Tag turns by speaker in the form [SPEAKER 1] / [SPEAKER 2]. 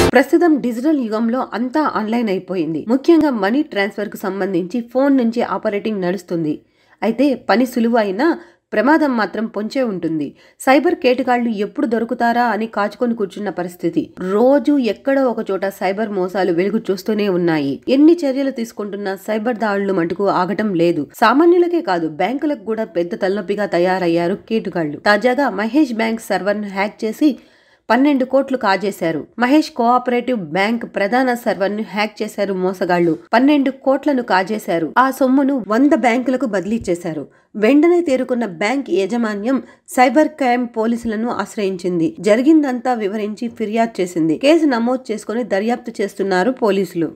[SPEAKER 1] ప్రస్తుతం డిజిటల్ యుగంలో అంతా ఆన్లైన్ అయిపోయింది ముఖ్యంగా మనీ ట్రాన్స్ఫర్ కు సంబంధించి ఫోన్ నుంచి ఆపరేటింగ్ నడుస్తుంది అయితే పని సులువు అయినా ప్రమాదం మాత్రం పొంచే ఉంటుంది సైబర్ కేటగాళ్లు ఎప్పుడు దొరుకుతారా అని కాచుకొని కూర్చున్న పరిస్థితి రోజు ఎక్కడో ఒక చోట సైబర్ మోసాలు వెలుగు చూస్తూనే ఉన్నాయి ఎన్ని చర్యలు తీసుకుంటున్నా సైబర్ దాడులు మటుకు ఆగటం లేదు సామాన్యులకే కాదు బ్యాంకులకు కూడా పెద్ద తలనొప్పిగా తయారయ్యారు కేటుగాళ్లు తాజాగా మహేష్ బ్యాంక్ సర్వర్ను హ్యాక్ చేసి పన్నెండు కోట్లు కాజేశారు మహేష్ కోఆపరేటివ్ బ్యాంక్ ప్రధాన సర్వర్ ను హ్యాక్ చేశారు మోసగాళ్లు పన్నెండు కోట్లను కాజేశారు ఆ సొమ్మును వంద బ్యాంకులకు బదిలీ చేశారు వెంటనే తేరుకున్న బ్యాంక్ యాజమాన్యం సైబర్ క్రైమ్ పోలీసులను ఆశ్రయించింది జరిగిందంతా వివరించి ఫిర్యాదు చేసింది కేసు నమోదు చేసుకుని దర్యాప్తు చేస్తున్నారు పోలీసులు